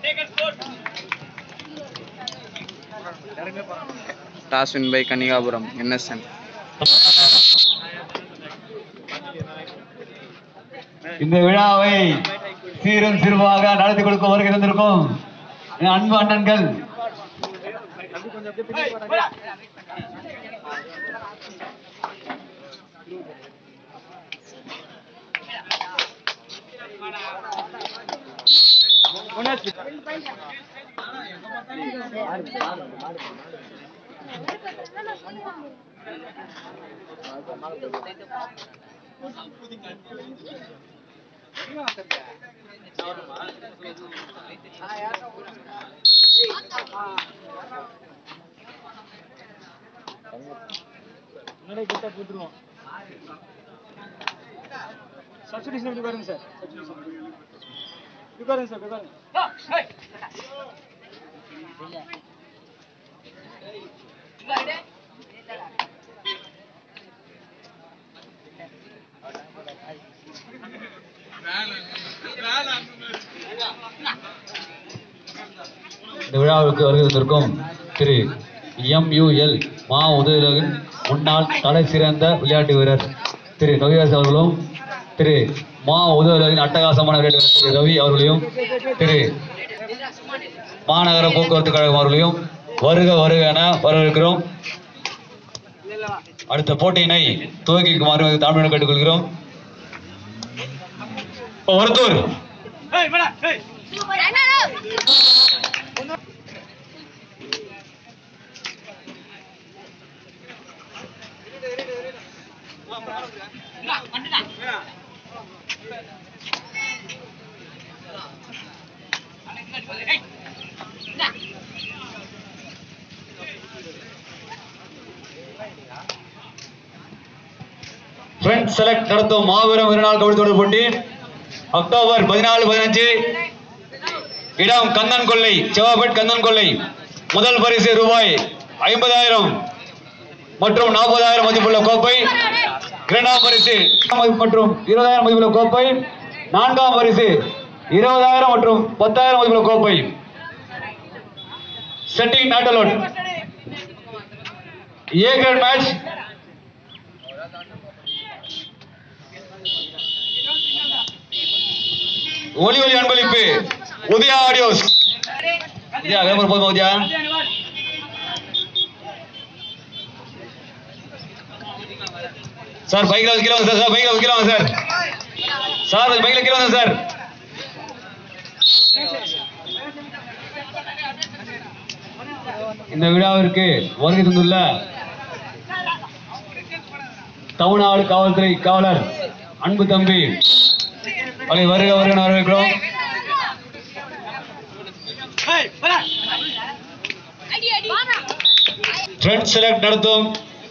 Toss win by Kannikapuram NSN இந்த விழாவை சீரும் சிறுவாக நடத்தி கொடுக்க வருகை தந்திருக்கும் என் அன்பு அண்ணன்கள் சப்சிடிஷன் எப்படி பாருங்க சார் இப்படி பாருங்க சார் இப்படி பாருங்க இந்த விழாவுக்கு வருகை தந்திருக்கும் திரு எம்யூஎல் மா உதயலகன் முன்னாள் தலை சிறந்த விளையாட்டு வீரர் திரு ரவிதாஸ் அவர்களும் திரு மா உதயலகின் அட்டகாசமான விளையாட்டு வீரர் திரு ரவி அவர்களையும் திரு மாநகர போக்குவரத்து கழகம் அவர்களையும் வருக வருக என வரவேற்கிறோம் அடுத்த போட்டியினை துவக்கிக்குமாறு தாழ்மையுடன் கேட்டுக்கொள்கிறோம் ஒருத்தூர் ஃப்ரெண்ட்ஸ் செலக்ட் நடத்தும் மாபெரும் இருநாள் கபடி தொடர் போட்டி அக்டோபர் பதினாலு பதினஞ்சு இடம் கந்தன் கொள்ளை செவாபேட் கந்தன் கொள்ளை முதல் பரிசு ரூபாய் ஐம்பதாயிரம் மற்றும் நாற்பதாயிரம் மதிப்புள்ள கோப்பை இரண்டாம் பரிசு மற்றும் இருபதாயிரம் மதிப்புள்ள கோப்பை நான்காம் பரிசு இருபதாயிரம் மற்றும் பத்தாயிரம் மதிப்புள்ள கோப்பை setting not a lot a great match ஒலி ஒலி அன்பளிப்பு உதயா ஆடியோஸ் உதயா விளம்பரம் போதுமா உதயா சார் பைக்ல வைக்கலாம் சார் சார் பைக்ல வைக்கலாம் சார் சார் பைக்ல வைக்கலாம் சார் இந்த விழாவிற்கு வருகை தந்துள்ள தமிழ்நாடு காவல்துறை காவலர் அன்பு தம்பி அவரை வருக வருக வரவேற்கிறோம் ட்ரெண்ட் செலக்ட் நடத்தும்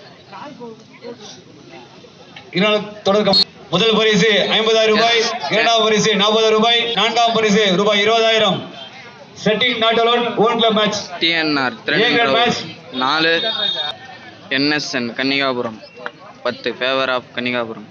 இரண்டு தொடர் கம்- முதல் பரிசு ஐம்பதாயிரம் ரூபாய் இரண்டாம் பரிசு நாற்பதாயிரம் ரூபாய் நான்காம் பரிசு ரூபாய் இருபதாயிரம் setting not alone own club match TNR ஏன் கிரேட் மேட்ச்? நாலு என்எஸ்என் கன்னிகாபுரம் பத்து favour of Kannikapuram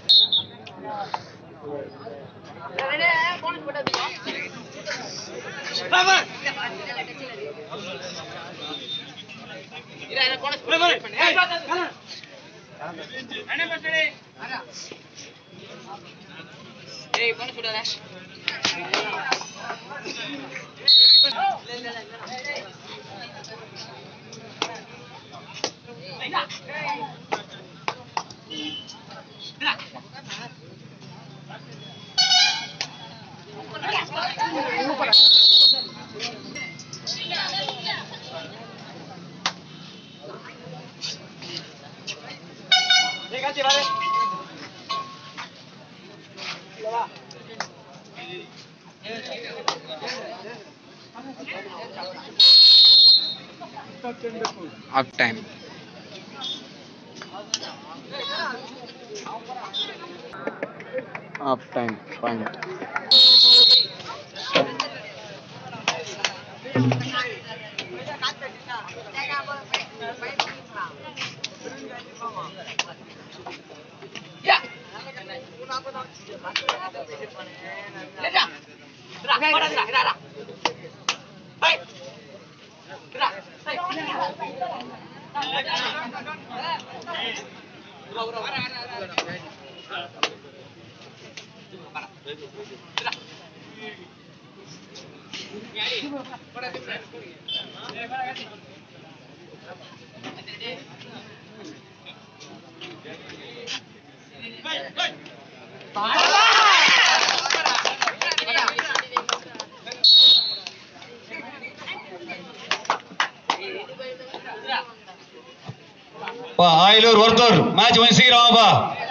half time half time point பா ஆயிலூர் ஒருத்தர் மேட்ச் கொஞ்சம் சீக்கிரம் வாப்பா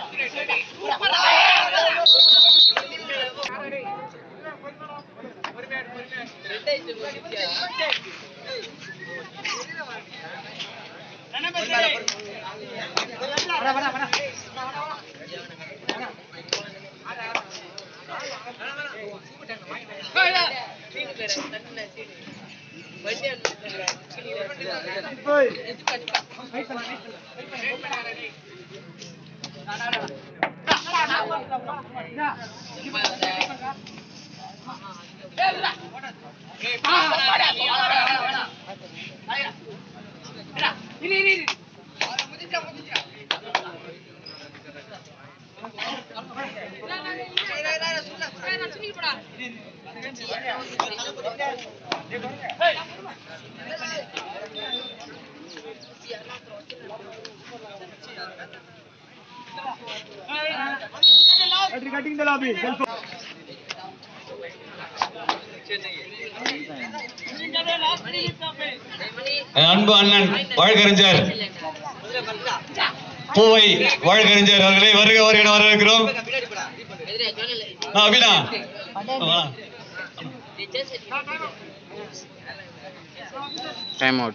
Cutting the lobby. என் அன்பு அண்ணன் வழக்கறிஞர் பூவை வழக்கறிஞர் அவர்களை வருக வருக என வரவேற்கிறோம் ஆ, அபினா வா. டைம் அவுட்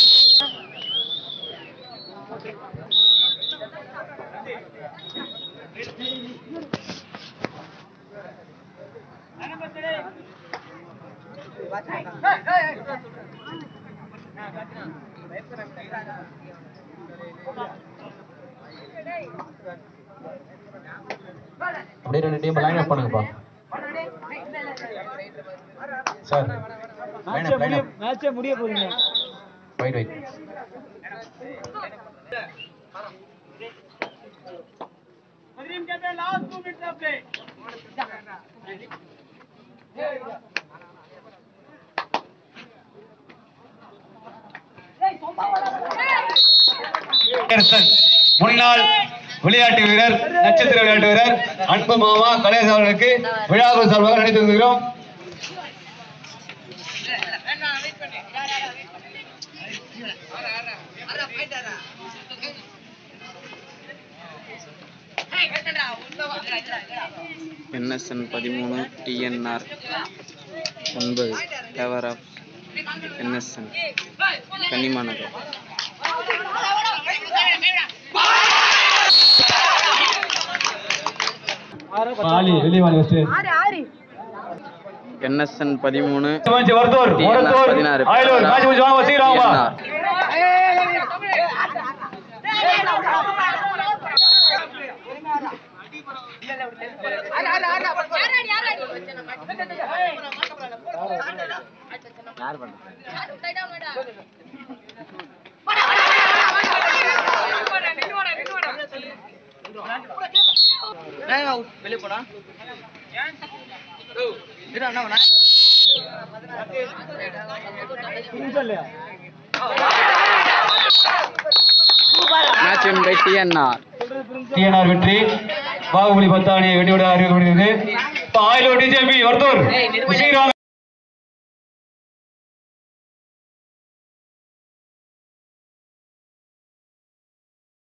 அப்படியே ரெண்டு டீம் லைன் அப் பண்ணுங்கப்பா sir line up line up மேட்சே முடிய போகுதுங்க wait wait last two minute अपने அரசன், முன்னாள் விளையாட்டு வீரர் நட்சத்திர விளையாட்டு வீரர் அன்பு மாமா கணேசன் அவர்களுக்கு விழாக்குழு சார்பாக நினைத்து வருகிறோம் என்எஸ்என் பதிமூணு டிஎன்ஆர் ஒன்பது டவர் ஆஃப் என்எஸ்என் கன்னிமாநகர் வாலி வெளியே வாலி வச்சு என்எஸ்என் பதிமூணு வருத்தூர் TNR வருத்தூர் பதினாறு ஆயிலூர் மேட்ச் முடிச்சு வாங்க சீக்கிரம் வாங்க TNR. Match by TNR TNR வெற்றி பாகுபலி பத்தாணியை வெற்றியோட அறிவிக்கப்படுகிறது இப்ப ஆயிலூர் டிஜேபி வருத்தூர் சீக்கிரம் வாங்க.